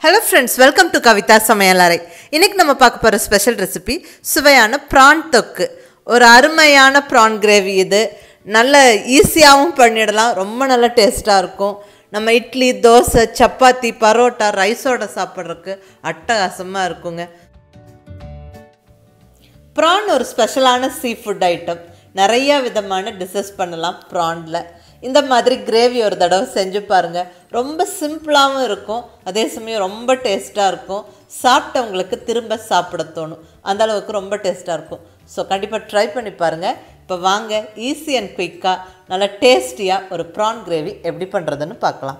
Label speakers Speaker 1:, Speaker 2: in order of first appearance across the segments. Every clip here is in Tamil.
Speaker 1: hello friends welcome to Kavitha சமையலறை இன்னைக்கு நம்ம பார்க்க போகிற ஸ்பெஷல் ரெசிபி சுவையான ப்ரான் தொக்கு ஒரு அருமையான ப்ரான் கிரேவி இது நல்ல ஈஸியாகவும் பண்ணிடலாம் ரொம்ப நல்ல டேஸ்ட்டாக இருக்கும் நம்ம இட்லி தோசை சப்பாத்தி பரோட்டா ரைஸோட சாப்பிட்றதுக்கு அட்டகாசமாக இருக்குங்க ப்ரான் ஒரு ஸ்பெஷலான சீ ஃபுட் ஐட்டம் நிறைய விதமான டிஷ்ஷஸ் பண்ணலாம் ப்ரானில் இந்த மாதிரி கிரேவி ஒரு தடவை செஞ்சு பாருங்கள் ரொம்ப சிம்பிளாகவும் இருக்கும் அதே சமயம் ரொம்ப டேஸ்ட்டாக இருக்கும் சாப்பிட்டவங்களுக்கு திரும்ப சாப்பிட தோணும் அந்த அளவுக்கு ரொம்ப டேஸ்ட்டாக இருக்கும் ஸோ கண்டிப்பாக ட்ரை பண்ணி பாருங்கள் இப்போ வாங்க ஈஸி அண்ட் குயிக்காக நல்லா டேஸ்டியாக ஒரு ப்ரான் கிரேவி எப்படி பண்ணுறதுன்னு பார்க்கலாம்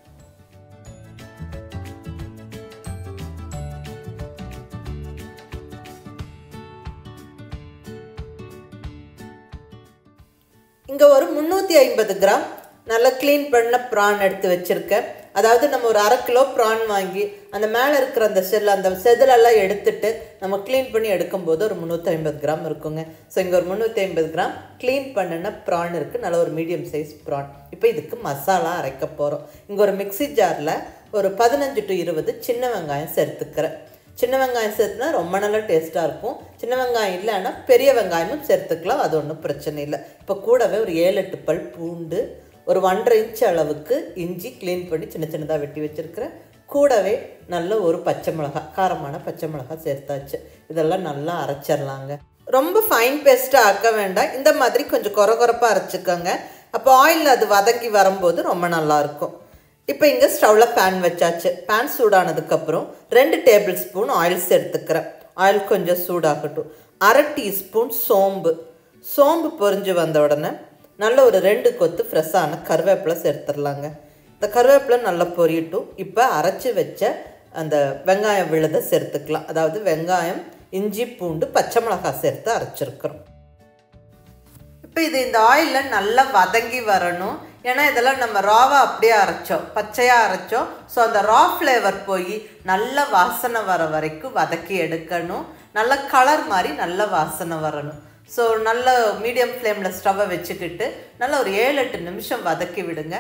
Speaker 1: இங்கே ஒரு முந்நூற்றி ஐம்பது கிராம் நல்லா க்ளீன் பண்ண ப்ரான் எடுத்து வச்சுருக்கேன் அதாவது நம்ம ஒரு அரை கிலோ ப்ரான் வாங்கி அந்த மேலே இருக்கிற அந்த செல் அந்த செதிலெல்லாம் எடுத்துட்டு நம்ம க்ளீன் பண்ணி எடுக்கும்போது ஒரு முந்நூற்றி ஐம்பது கிராம் இருக்குங்க ஸோ இங்கே ஒரு முந்நூற்றி ஐம்பது கிராம் க்ளீன் பண்ணின ப்ரான் இருக்குது நல்ல ஒரு மீடியம் சைஸ் ப்ரான் இப்போ இதுக்கு மசாலா அரைக்க போகிறோம் இங்கே ஒரு மிக்சி ஜாரில் ஒரு பதினஞ்சு டு இருபது சின்ன வெங்காயம் சேர்த்துக்கிறேன் சின்ன வெங்காயம் சேர்த்துனா ரொம்ப நல்லா டேஸ்ட்டாக இருக்கும் சின்ன வெங்காயம் இல்லைன்னா பெரிய வெங்காயமும் சேர்த்துக்கலாம் அது ஒன்றும் பிரச்சனை இல்லை இப்போ கூடவே ஒரு ஏழு எட்டு பல் பூண்டு ஒரு ஒன்றரை இன்ச் அளவுக்கு இஞ்சி க்ளீன் பண்ணி சின்ன சின்னதாக வெட்டி வச்சுருக்கிறேன் கூடவே நல்ல ஒரு பச்சை மிளகா காரமான பச்சை மிளகா சேர்த்தாச்சு இதெல்லாம் நல்லா அரைச்சிடலாங்க ரொம்ப ஃபைன் பேஸ்ட்டாக ஆக்க வேண்டாம் இந்த மாதிரி கொஞ்சம் குறை குறைப்பாக அரைச்சிக்கோங்க அப்போ ஆயில் அது வதங்கி வரும்போது ரொம்ப நல்லாயிருக்கும் இப்போ இங்கே ஸ்டவ்வில் பேன் வச்சாச்சு பேன் சூடானதுக்கப்புறம் ரெண்டு டேபிள் ஸ்பூன் ஆயில் சேர்த்துக்கிறேன் ஆயில் கொஞ்சம் சூடாகட்டும் அரை டீஸ்பூன் சோம்பு சோம்பு பொரிஞ்சு வந்த உடனே நல்ல ஒரு ரெண்டு கொத்து ஃப்ரெஷ்ஷான கருவேப்பிலை சேர்த்துடலாங்க இந்த கருவேப்பிலை நல்லா பொரியட்டும் இப்போ அரைச்சி வச்ச அந்த வெங்காயம் விழுதை சேர்த்துக்கலாம் அதாவது வெங்காயம் இஞ்சி பூண்டு பச்சை மிளகாய் சேர்த்து அரைச்சிருக்கிறோம் இப்போ இது இந்த ஆயிலில் நல்லா வதங்கி வரணும் ஏன்னா இதெல்லாம் நம்ம ராவாக அப்படியே அரைச்சோம் பச்சையாக அரைச்சோம் ஸோ அந்த ரா ஃப்ளேவர் போய் நல்ல வாசனை வர வரைக்கும் வதக்கி எடுக்கணும் நல்ல கலர் மாதிரி நல்ல வாசனை வரணும் ஸோ நல்ல மீடியம் ஃப்ளேமில் ஸ்டவ்வை வச்சுக்கிட்டு நல்ல ஒரு ஏழு எட்டு நிமிஷம் வதக்கி விடுங்க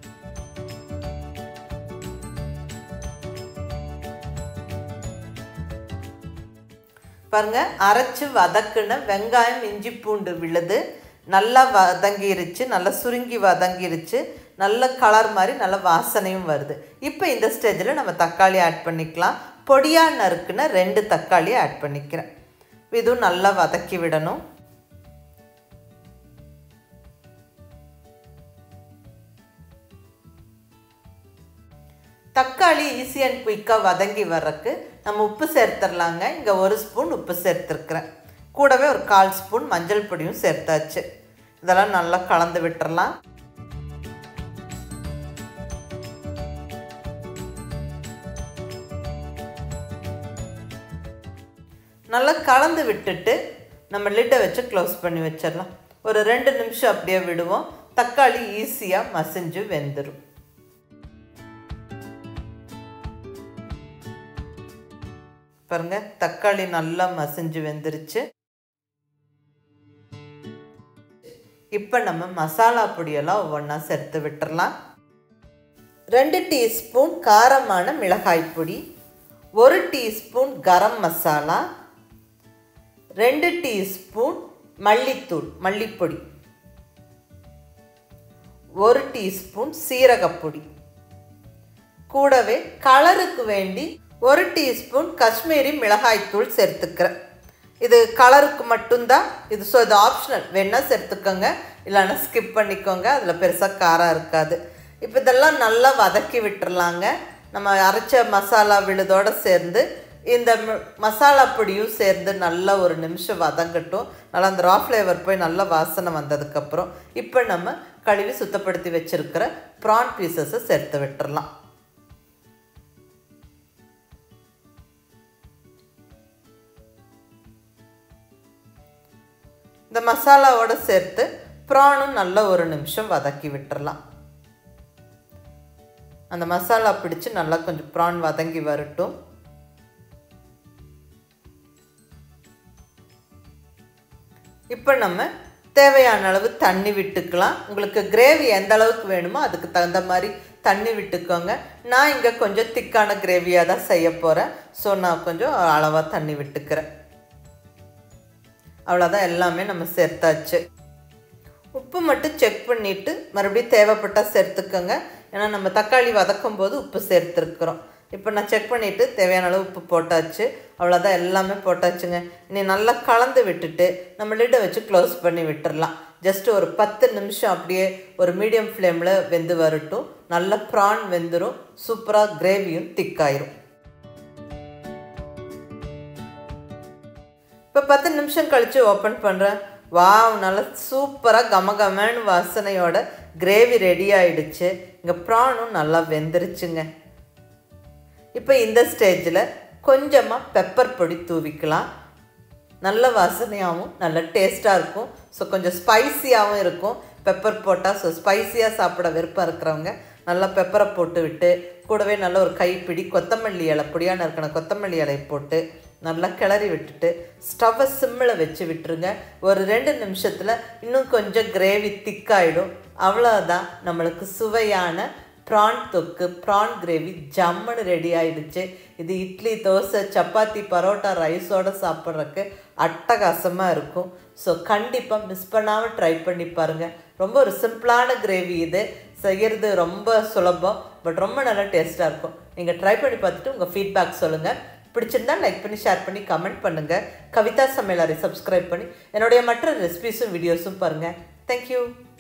Speaker 1: பாருங்க அரைச்சி வதக்குன வெங்காயம் இஞ்சி பூண்டு விழுது நல்லா வதங்கிருச்சு நல்லா சுருங்கி வதங்கிருச்சு நல்ல கலர் மாதிரி நல்ல வாசனையும் வருது இப்போ இந்த ஸ்டேஜில் நம்ம தக்காளி ஆட் பண்ணிக்கலாம் பொடியாக நறுக்குன ரெண்டு தக்காளி ஆட் பண்ணிக்கிறேன் இதுவும் நல்லா வதக்கி விடணும் தக்காளி ஈஸி அண்ட் குயிக்காக வதங்கி வர்றதுக்கு நம்ம உப்பு சேர்த்துடலாங்க இங்கே ஒரு ஸ்பூன் உப்பு சேர்த்துருக்குறேன் கூடவே ஒரு கால் ஸ்பூன் மஞ்சள் பொடியும் சேர்த்தாச்சு இதெல்லாம் நல்லா கலந்து விட்டுறலாம் நல்லா கலந்து விட்டுட்டு நம்ம லிட்டை வச்சு க்ளோஸ் பண்ணி வச்சிடலாம் ஒரு ரெண்டு நிமிஷம் அப்படியே விடுவோம் தக்காளி ஈஸியாக மசிஞ்சு வெந்துடும் பாருங்க தக்காளி நல்லா மசிஞ்சு வெந்துருச்சு இப்போ நம்ம மசாலா பொடியெல்லாம் ஒவ்வொன்றா சேர்த்து விட்டுறலாம் ரெண்டு டீஸ்பூன் காரமான மிளகாய் பொடி ஒரு டீஸ்பூன் கரம் மசாலா ரெண்டு டீஸ்பூன் மல்லித்தூள் மல்லிப்பொடி ஒரு டீஸ்பூன் சீரகப்பொடி கூடவே கலருக்கு வேண்டி ஒரு டீஸ்பூன் காஷ்மீரி மிளகாய்த்தூள் சேர்த்துக்கிறேன் இது கலருக்கு மட்டும்தான் இது ஸோ இது ஆப்ஷனல் வேணால் சேர்த்துக்கோங்க இல்லைன்னா ஸ்கிப் பண்ணிக்கோங்க அதில் பெருசாக காரம் இருக்காது இப்போ இதெல்லாம் நல்லா வதக்கி விட்டுறலாங்க நம்ம அரைச்ச மசாலா விழுதோடு சேர்ந்து இந்த மசாலா பொடியும் சேர்ந்து நல்லா ஒரு நிமிஷம் வதங்கட்டும் நல்லா அந்த ரா ஃப்ளேவர் போய் நல்ல வாசனை வந்ததுக்கப்புறம் இப்போ நம்ம கழுவி சுத்தப்படுத்தி வச்சுருக்கிற ப்ரான் பீசஸை சேர்த்து விட்டுறலாம் இந்த மசாலாவோட சேர்த்து ப்ரானும் நல்ல ஒரு நிமிஷம் வதக்கி விட்டுறலாம் அந்த மசாலா பிடிச்சி நல்லா கொஞ்சம் ப்ரான் வதங்கி வரட்டும் இப்போ நம்ம தேவையான அளவு தண்ணி விட்டுக்கலாம் உங்களுக்கு கிரேவி எந்த அளவுக்கு வேணுமோ அதுக்கு தகுந்த மாதிரி தண்ணி விட்டுக்கோங்க நான் இங்கே கொஞ்சம் திக்கான கிரேவியாக தான் செய்ய போகிறேன் ஸோ நான் கொஞ்சம் அளவாக தண்ணி விட்டுக்கிறேன் அவ்வளோதான் எல்லாமே நம்ம சேர்த்தாச்சு உப்பு மட்டும் செக் பண்ணிவிட்டு மறுபடியும் தேவைப்பட்டால் சேர்த்துக்கோங்க ஏன்னா நம்ம தக்காளி வதக்கும் போது உப்பு சேர்த்துருக்குறோம் இப்போ நான் செக் பண்ணிவிட்டு தேவையான அளவு உப்பு போட்டாச்சு அவ்வளோதான் எல்லாமே போட்டாச்சுங்க இனி நல்லா கலந்து விட்டுட்டு நம்ம லிட்டை வச்சு க்ளோஸ் பண்ணி விட்டுறலாம் ஜஸ்ட் ஒரு பத்து நிமிஷம் அப்படியே ஒரு மீடியம் ஃப்ளேமில் வெந்து வரட்டும் நல்ல ப்ரான் வெந்துடும் சூப்பராக கிரேவியும் திக்காயிரும் இப்போ பத்து நிமிஷம் கழித்து ஓப்பன் பண்ணுறேன் வாவ் நல்லா சூப்பராக கமகமன்னு வாசனையோட கிரேவி ரெடி ஆயிடுச்சு இங்கே ப்ரானும் நல்லா வெந்துருச்சுங்க இப்போ இந்த ஸ்டேஜில் கொஞ்சமாக பெப்பர் பொடி தூவிக்கலாம் நல்ல வாசனையாகவும் நல்ல டேஸ்ட்டாக இருக்கும் ஸோ கொஞ்சம் ஸ்பைசியாகவும் இருக்கும் பெப்பர் போட்டால் ஸோ ஸ்பைசியாக சாப்பிட விருப்பம் இருக்கிறவங்க நல்லா பெப்பரை போட்டு விட்டு கூடவே நல்ல ஒரு கைப்பிடி கொத்தமல்லி இலை பொடியான இருக்கிற கொத்தமல்லி இலை போட்டு நல்லா கிளறி விட்டுட்டு ஸ்டவ்வை சிம்மில் வச்சு விட்டுருங்க ஒரு ரெண்டு நிமிஷத்தில் இன்னும் கொஞ்சம் கிரேவி திக்காயிடும் அவ்வளோதான் நம்மளுக்கு சுவையான ப்ரான் தொக்கு ப்ரான் கிரேவி ஜம்முன்னு ரெடி ஆயிடுச்சு இது இட்லி தோசை சப்பாத்தி பரோட்டா ரைஸோடு சாப்பிட்றதுக்கு அட்டகாசமாக இருக்கும் ஸோ கண்டிப்பாக மிஸ் பண்ணாமல் ட்ரை பண்ணி பாருங்கள் ரொம்ப ஒரு சிம்பிளான கிரேவி இது செய்கிறது ரொம்ப சுலபம் பட் ரொம்ப நல்லா டேஸ்ட்டாக இருக்கும் நீங்கள் ட்ரை பண்ணி பார்த்துட்டு உங்கள் ஃபீட்பேக் சொல்லுங்கள் பிடிச்சிருந்தா லைக் பண்ணி ஷேர் பண்ணி கமெண்ட் பண்ணுங்கள் கவிதா சமையலாரை சப்ஸ்கிரைப் பண்ணி என்னுடைய மற்ற ரெசிபிஸும் வீடியோஸும் பாருங்கள் தேங்க்யூ